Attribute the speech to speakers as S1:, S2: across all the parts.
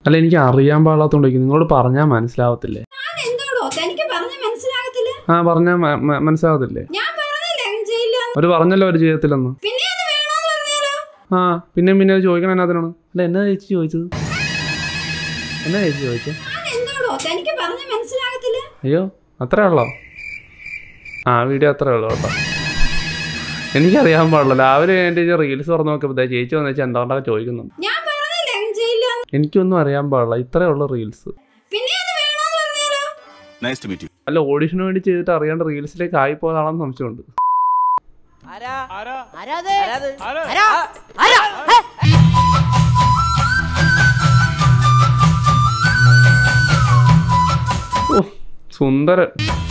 S1: അല്ല എനിക്ക് അറിയാൻ പാടാത്തോണ്ടേക്ക് നിങ്ങളോട് പറഞ്ഞാൽ മനസ്സിലാവത്തില്ലേ
S2: ഞാൻ എന്തോടോ തനിക്ക് പറഞ്ഞ മനസ്സിലാകത്തില്ല
S1: ആ പറഞ്ഞാൽ മനസ്സിലാവത്തില്ലേ
S2: ഞാൻ പറഞ്ഞില്ല അങ്ങ് ചെയ്യില്ല
S1: അവര് പറഞ്ഞല്ലോ അവര് ചെയ്യത്തില്ലെന്ന്
S2: പിന്നെ അത് വേണോന്ന് പറഞ്ഞാലോ
S1: ആ പിന്നെ പിന്നെ അത് ചോദിക്കണം എന്നാത്തിനാണ് അല്ല എന്നാ ചേച്ചി ചോദിച്ചത് എന്നാ ചേച്ചി ചോദിച്ചത്
S2: ഞാൻ എന്തോടോ തനിക്ക് പറഞ്ഞ മനസ്സിലാകത്തില്ല
S1: അയ്യോ അത്രേ ഉള്ളോ ആ വീഡിയോ അത്രേ ഉള്ളൂ കേട്ടോ എനിക്കറിയാൻ പാടില്ല രാവിലെ എൻ്റെ റീൽസ് തുറന്ന് നോക്കിയപ്പോൾ ദേ ചേച്ചി വന്നു വെച്ചാൽ എന്താണ്ടൊക്കെ ചോദിക്കുന്നു
S2: ഞാൻ പറഞ്ഞില്ല അങ്ങ് ചെയ്യില്ല
S1: എനിക്കൊന്നും അറിയാൻ പാടില്ല ഇത്രേ ഉള്ളൂ റീൽസ്
S2: പിന്നെ അത് വേണോന്ന് പറഞ്ഞാലോ
S3: നൈസ് ടു മീറ്റ് യു
S1: അല്ല ഓഡിഷന് വേണ്ടി ചെയ്തിട്ട് അറിയാണ്ട് റീൽസിലേക്ക് ആയിപ്പോയതാണെന്ന് സംശയമുണ്ട് ഓ സുന്ദരൻ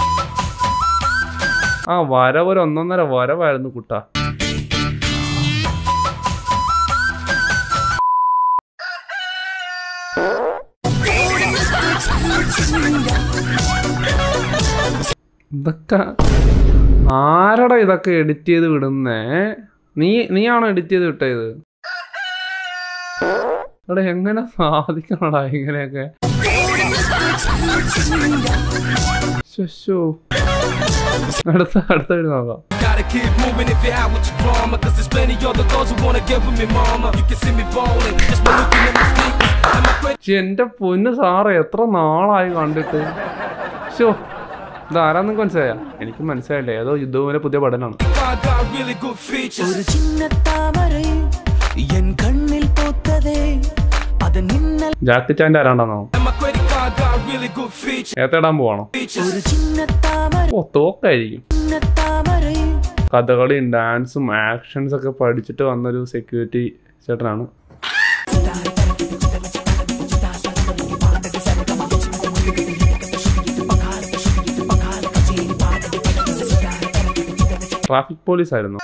S1: ആ വരവ് ഒരു ഒന്നൊന്നര വരവായിരുന്നു കുട്ട ഇതൊക്കെ ആരടാ ഇതൊക്കെ എഡിറ്റ് ചെയ്ത് വിടുന്നേ നീ നീയാണോ എഡിറ്റ് ചെയ്ത് വിട്ടത് എടാ എങ്ങനെ സാധിക്കണടാ ഇങ്ങനെയൊക്കെ ശോ അടുത്ത അടുത്ത വീട് നോക്കാം
S4: Gotta keep moving if you're out with your drama. Cause there's plenty other girls who wanna get with me, mama. You can see me ballin', just by looking at my sneakers. And my credit
S1: ഛെ, എന്റെ പൊന്ന് സാറേ എത്ര നാളായി കണ്ടിട്ട് show ഇതാരാന്ന് മനസ്സിലായ എനിക്ക് മനസ്സിലായില്ല ഏതോ യുദ്ധവുമിലെ പുതിയ പഠനമാണ്
S4: card got really good features.
S5: ഒരു ചിന്ന താമரை എൻ കണ്ണിൽ പൂത്തതേ അത് നിന്നൽ
S1: ജാക്കി ചാൻ്റെ ആരാണ്ടാന്നോ
S4: And my credit card got really good features.
S1: ഏത്തേടാൻ പോവാണോ
S4: features.
S5: ഒരു ചിന്ന താമര
S1: ഓ തോക്കായിരിക്കും
S5: ചിന്ന താമரை
S1: കഥകളിയും ഡാൻസും ആക്ഷൻസ് ഒക്കെ പഠിച്ചിട്ട് വന്നൊരു സെക്യൂരിറ്റി ചേട്ടനാണ് ട്രാഫിക് പോലീസ് ആയിരുന്നു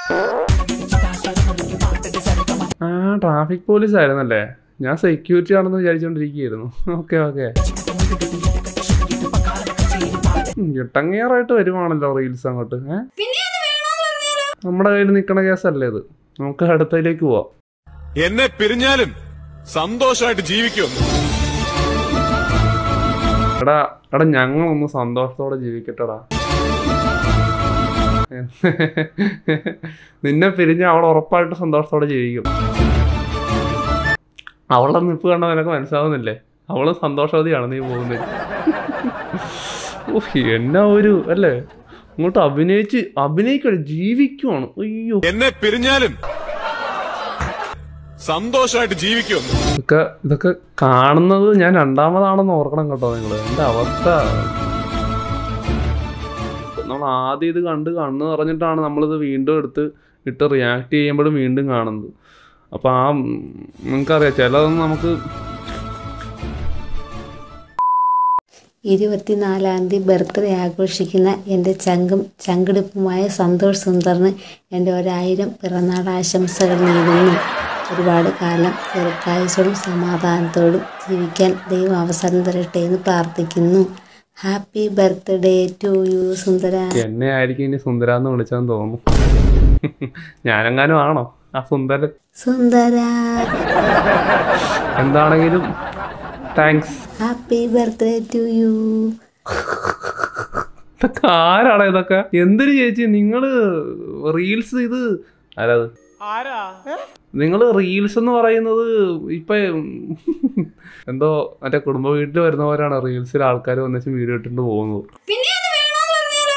S1: ആ ട്രാഫിക് പോലീസ് ആയിരുന്നല്ലേ ഞാൻ സെക്യൂരിറ്റി ആണെന്ന് വിചാരിച്ചോണ്ടിരിക്കുകയായിരുന്നു ഓക്കെ ഓക്കെ ഇട്ടങ്ങേറായിട്ട് വരുവാണല്ലോ റീൽസ് അങ്ങോട്ട് ഏഹ്
S2: പിന്നെ അത് വേണോന്ന് പറഞ്ഞാലോ
S1: നമ്മുടെ കയ്യിൽ നിൽക്കണ കേസല്ലേ ഇത് നമുക്ക് അടുത്തതിലേക്ക് പോവാം
S3: എന്നെ പിരിഞ്ഞാലും സന്തോഷമായിട്ട് ജീവിക്കും
S1: എടാ എടാ ഞങ്ങളൊന്ന് സന്തോഷത്തോടെ ജീവിക്കട്ടെടാ നിന്നെ പിരിഞ്ഞ് അവൾ ഉറപ്പായിട്ട് സന്തോഷത്തോടെ ജീവിക്കും അവളുടെ നിപ്പ് കണ്ട നിനക്ക് മനസ്സിലാവുന്നില്ലേ അവള് സന്തോഷവതിയാണ് നീ പോകുന്നത് ഓഹ് എന്നാ ഒരു അല്ലേ ഇങ്ങോട്ട് അഭിനയിച്ച് അഭിനയിക്കണ ജീവിക്കുവാണ് അയ്യോ
S3: എന്നെ പിരിഞ്ഞാലും സന്തോഷമായിട്ട് ജീവിക്കും
S1: ഇതൊക്കെ ഇതൊക്കെ കാണുന്നത് ഞാൻ രണ്ടാമതാണെന്ന് ഓർക്കണം കേട്ടോ നിങ്ങൾ എൻ്റെ അവസ്ഥ നമ്മൾ ആദ്യം ഇത് കണ്ട് കണ്ണ് നിറഞ്ഞിട്ടാണ് നമ്മളിത് വീണ്ടും എടുത്ത് ഇട്ട് റിയാക്ട് ചെയ്യുമ്പോഴും വീണ്ടും കാണുന്നത് അപ്പോൾ ആ ഉം, നിങ്ങൾക്കറിയാം ചിലതൊന്നും നമുക്ക്
S6: ഇരുപത്തിനാലാം തീയതി ബർത്ത്ഡേ ആഘോഷിക്കുന്ന എൻ്റെ ചങ്കും ചങ്കിടിപ്പുമായ സന്തോഷ് സുന്ദറിന് എൻ്റെ ഒരായിരം പിറന്നാൾ ആശംസകൾ നേരുന്നു ഒരുപാട് കാലം ദീർഘായുസോടും സമാധാനത്തോടും ജീവിക്കാൻ ദൈവം അവസരം തരട്ടെ എന്ന് പ്രാർത്ഥിക്കുന്നു ഹാപ്പി ബർത്ത്ഡേ ടു യു സുന്ദര
S1: എന്നെ ആയിരിക്കും ഇനി സുന്ദര എന്ന് വിളിച്ചതെന്ന് തോന്നുന്നു ഞാനെങ്ങാനും ആണോ ആ സുന്ദരൻ
S6: സുന്ദര
S1: എന്താണെങ്കിലും thanks
S6: happy birthday to you
S1: ഇതൊക്കെ ആരാടാ ഇതൊക്കെ എന്തൊരു ചേച്ചി നിങ്ങള് റീൽസ് ഇത് ആരാത് നിങ്ങൾ റീൽസ് എന്ന് പറയുന്നത് ഇപ്പൊ എന്തോ മറ്റേ കുടുംബ വീട്ടിൽ വരുന്നവരാണ് റീൽസിൽ ആൾക്കാർ വന്നിട്ട് വീഡിയോ ഇട്ടിട്ട് പോകുന്നത്
S2: പിന്നെ അത് വേണോന്ന് പറഞ്ഞാലോ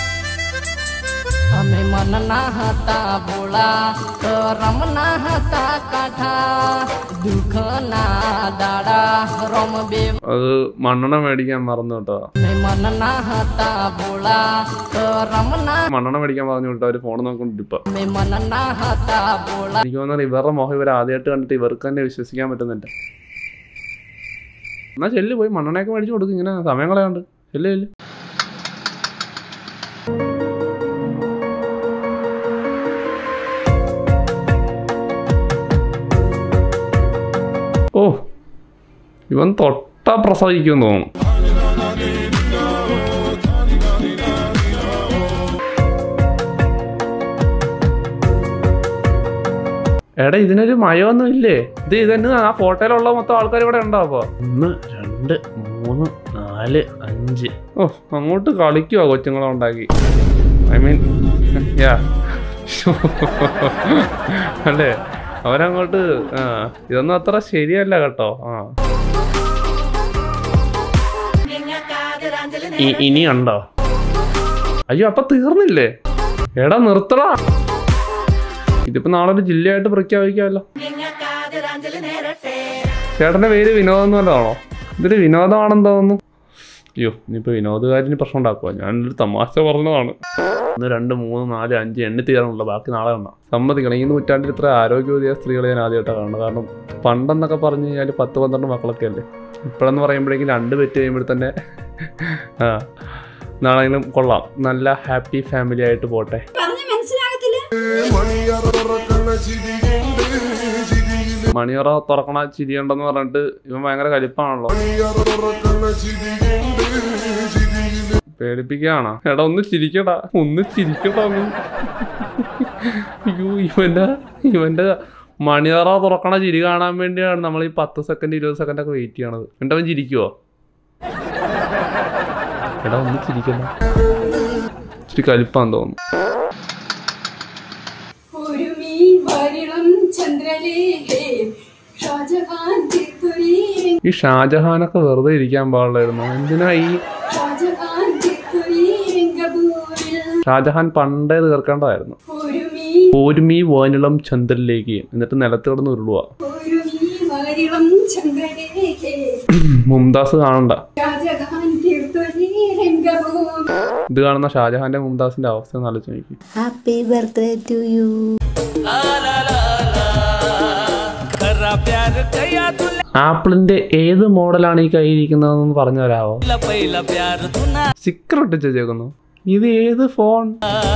S5: અમે મનના હતા ભોળા રમના હતા કાઠા દુઃખના દાડા રમ બે
S1: അത് മണ്ണെണ്ണ മേടിക്കാൻ മറന്നു കേട്ടോ
S5: અમે મનના હતા ભોળા રમના
S1: മണ്ണെണ്ണ മേടിക്കാൻ പറഞ്ഞു കേട്ടോ അവര് ഫോൺ നോക്കൊണ്ടിരിപ്പ
S5: અમે મનના હતા ભોળા
S1: എനിക്ക് തോന്നുന്നത് ഇവരുടെ മോഹം ഇവർ ആദ്യമായിട്ട് കണ്ടിട്ട് ഇവർക്ക് തന്നെ വിശ്വസിക്കാൻ പറ്റുന്നില്ല എന്നാ ചെല്ല് പോയി മണ്ണെണ്ണയൊക്കെ മേടിച്ചു കൊടുക്കും ഇങ്ങനെ സമയം കളയാണ്ട് ചെല്ല് ചെല്ല് ഓ ഇവൻ തൊട്ടാ പ്രസവിക്കുമെന്ന് തോന്നുന്നു എടാ ഇതിനൊരു മയമൊന്നും ഇല്ലേ ഇത് ഇതന്നെ ആ ഫോട്ടോയിലുള്ള മൊത്തം ആൾക്കാർ ഇവിടെ ഉണ്ടോ അപ്പൊ ഒന്ന് രണ്ട് മൂന്ന് നാല് അഞ്ച് ഓ അങ്ങോട്ട് കളിക്കുവാ കൊച്ചുങ്ങളെ ഉണ്ടാക്കി ഐ മീൻ യാ അല്ലേ അവരങ്ങോട്ട് ആ ഇതൊന്നും അത്ര ശരിയല്ല കേട്ടോ ആ ഇ- ഇനിയുണ്ടോ അയ്യോ അപ്പൊ തീർന്നില്ലേ എടാ നിർത്തടാ ഇതിപ്പോ നാളെ ഒരു ജില്ലയായിട്ട് പ്രഖ്യാപിക്കാമല്ലോ ചേട്ടന്റെ പേര് വിനോദം എന്ന് വല്ലതാണോ ഇതൊരു വിനോദമാണെന്ന് തോന്നുന്നു അയ്യോ ഇനിയിപ്പോ വിനോദകാരിന് പ്രശ്നം ഉണ്ടാക്കുക ഞാനൊരു തമാശ പറഞ്ഞതാണ് ഒന്ന് രണ്ട് മൂന്ന് നാല് അഞ്ച് എണ്ണി തീരാനുള്ള ബാക്കി നാളെ എണ്ണ സമ്മതിക്കണം ഈ നൂറ്റാണ്ടിൽ ഇത്ര ആരോഗ്യവതിയ സ്ത്രീകളെ ഞാൻ ആദ്യമായിട്ടാണ് കാണുന്നത് കാരണം പണ്ടെന്നൊക്കെ പറഞ്ഞു കഴിഞ്ഞാൽ പത്ത് പന്ത്രണ്ട് മക്കളൊക്കെ അല്ലേ ഇപ്പോഴെന്ന് പറയുമ്പോഴേക്കും രണ്ട് പെറ്റ് കഴിയുമ്പോൾ തന്നെ ആ നാളെങ്കിലും കൊള്ളാം നല്ല ഹാപ്പി ഫാമിലി ആയിട്ട് പോട്ടെ
S2: പറഞ്ഞ മനസ്സിലാകത്തില്ല
S1: മണിയറ തുറക്കണ ചിരിയുണ്ടെന്ന് പറഞ്ഞിട്ട് ഇവൻ ഭയങ്കര കലിപ്പാണല്ലോ പേടിപ്പിക്കുകയാണോ എടാ ഒന്ന് ചിരിക്കടാ ഒന്ന് ചിരിക്കടാ ഒന്ന് അയ്യോ ഇവന്റെ ഇവന്റെ മണിയറ തുറക്കണ ചിരി കാണാൻ വേണ്ടിയാണ് നമ്മൾ ഈ പത്ത് സെക്കൻഡ് ഇരുപത് സെക്കൻഡ് ഒക്കെ വെയിറ്റ് ചെയ്യണത് എന്നിട്ട് അവൻ ചിരിക്കുവോ എടാ ഒന്ന് ചിരിക്കണ്ട ഇച്ചിരി കലിപ്പാന്ന് തോന്നുന്നു
S2: ഒരു മീൻ വരിളം ചന്ദ്രലേഖേ ഷാജഹാൻ തിരുത്തുരി
S1: ഈ ഷാജഹാനൊക്കെ വെറുതെ ഇരിക്കാൻ പാടില്ലായിരുന്നു എന്തിനാ ഈ
S2: ഷാജഹാൻ തിരുത്തുരി രംഗപൂരിൽ
S1: ഷാജഹാൻ പണ്ടേ തീർക്കേണ്ടതായിരുന്നു
S2: ഒരു മീൻ
S1: ഒരുമീ വാനിളം ചന്ദ്രനിലേക്ക് എന്നിട്ട് നിലത്ത് കിടന്ന് ഉരുളുക
S2: ഒരു മീൻ വരിളം ചന്ദ്രലേഖേ
S1: മുംതാസ് കാണണ്ട
S2: ഷാജഹാൻ തിരുത്തുരി രംഗപൂരിൽ
S1: ഇത് കാണുന്ന ഷാജഹാന്റെ മുംതാസിന്റെ അവസ്ഥ ഒന്ന് ആലോചിച്ച് നോക്കി
S6: ഹാപ്പി ബർത്ത്ഡേ ടു യു
S5: करा प्यार कया तू
S1: ആപ്പിളിന്റെ ഏത് മോഡലാണ് ഈ കയ്യിരിക്കുന്നതെന്ന് പറഞ്ഞു തരാവോ
S5: ला पहिला प्यार तू ना
S1: സ്റ്റിക്കർ ഒട്ടിച്ച് വെച്ചേക്കുന്നു ഇത് ഏത് ഫോൺ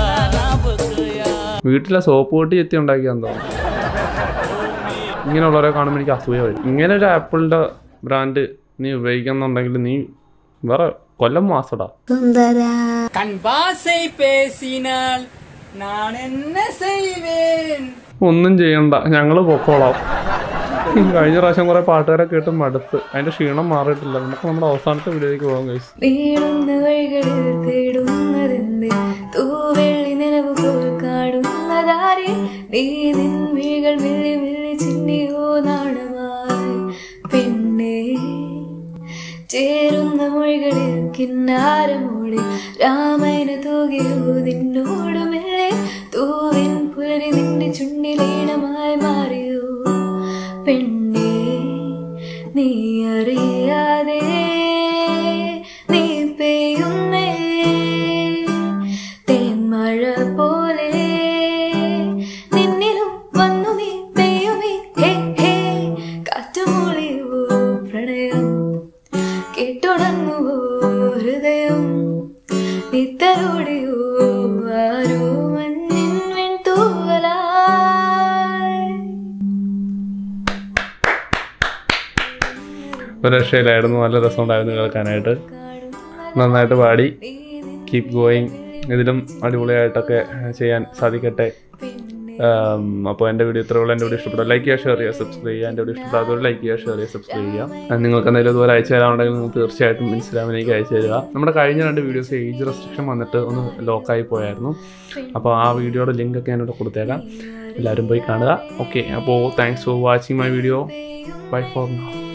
S1: വീട്ടിലെ സോപ്പ് പൊട്ടി എത്തി ഉണ്ടാക്കിയാന്ന് തോന്നുന്നു ഇങ്ങനെയുള്ളവരെ കാണുമ്പോൾ എനിക്ക് അസൂയ വരും ഇങ്ങനെ ഒരു ആപ്പിളിന്റെ ബ്രാൻഡ് നീ ഉപയോഗിക്കുന്നുണ്ടെങ്കിൽ നീ വേറെ കൊല്ലം മാസടാ
S6: സുന്ദര
S7: கண்பாசை பேசினால் நான் என்ன செய்வேன்
S1: ഒന്നും ചെയ്യണ്ട ഞങ്ങള് പൊക്കോളാം കഴിഞ്ഞ പ്രാവശ്യം കുറെ പാട്ടുകാരെ കേട്ട് മടുത്ത് അതിന്റെ ക്ഷീണം മാറിയിട്ടില്ല നമുക്ക് നമ്മുടെ അവസാനത്തെ വീഡിയോയിലേക്ക് പോകാം കഴിച്ചു
S8: നീളുന്ന വഴികളിൽ തേടുന്നതെന്ത് തൂവെള്ളി നിലവ് പോൽ കാണുന്നതാരെ നീ നിൻ വിഴികൾ മെല്ലി മെല്ലി ചിന്നിയോ നാണമായി പെണ്ണേ ചേരുന്ന മൊഴികളിൽ കിന്നാരമോടെ രാമന തൂകിയോ നിന്നോട് മെല്ലെ തൂവിൻ പുലരി നിന്റെ ചുണ്ടിലീണമായി മാറിയോ പെണ്ണേ നീ അറിയാതെ നീ പെയ്യുന്നേ തേന്മഴ പോലെ നിന്നിലും വന്നു നീ പെയ്യുമേ ഹേ ഹേ കാറ്റുമൂളിയോ പ്രണയം കേട്ടുണങ്ങുവോ ഹൃദയം നിത്തരോടിയോ ആരോ മഞ്ഞിൻ വെൺതൂവലായി
S1: ഒരു രക്ഷയിലായിരുന്നു നല്ല രസമുണ്ടായിരുന്നു കേൾക്കാനായിട്ട് നന്നായിട്ട് പാടി കീപ് ഗോയിങ് ഇതിലും അടിപൊളിയായിട്ടൊക്കെ ചെയ്യാൻ സാധിക്കട്ടെ അപ്പോൾ എൻ്റെ വീഡിയോ ഇത്രയുള്ള എൻ്റെ വീഡിയോ ഇഷ്ടപ്പെട്ടു ലൈക്ക് ചെയ്യുക ഷെയർ ചെയ്യുക സബ്സ്ക്രൈബ് ചെയ്യുക എൻ്റെ വീഡിയോ ഇഷ്ടപ്പെടാത്തവർ ലൈക്ക് ചെയ്യുക ഷെയർ ചെയ്യുക സബ്സ്ക്രൈബ് ചെയ്യുക And നിങ്ങൾക്ക് എന്തെങ്കിലും ഇതുപോലെ അയച്ചു തരാനുണ്ടെങ്കിൽ നിങ്ങൾ തീർച്ചയായിട്ടും ഇൻസ്റ്റാഗ്രാമിലേക്ക് അയച്ചു തരിക നമ്മുടെ കഴിഞ്ഞ രണ്ട് വീഡിയോസ് ഏജ് റെസ്ട്രിക്ഷൻ വന്നിട്ട് ഒന്ന് ലോക്കായി പോയായിരുന്നു അപ്പോൾ ആ വീഡിയോയുടെ ലിങ്ക് ഒക്കെ ഞാനിവിടെ കൊടുത്തേക്കാം എല്ലാവരും പോയി കാണുക ഓക്കെ അപ്പോൾ thanks for watching my video bye for now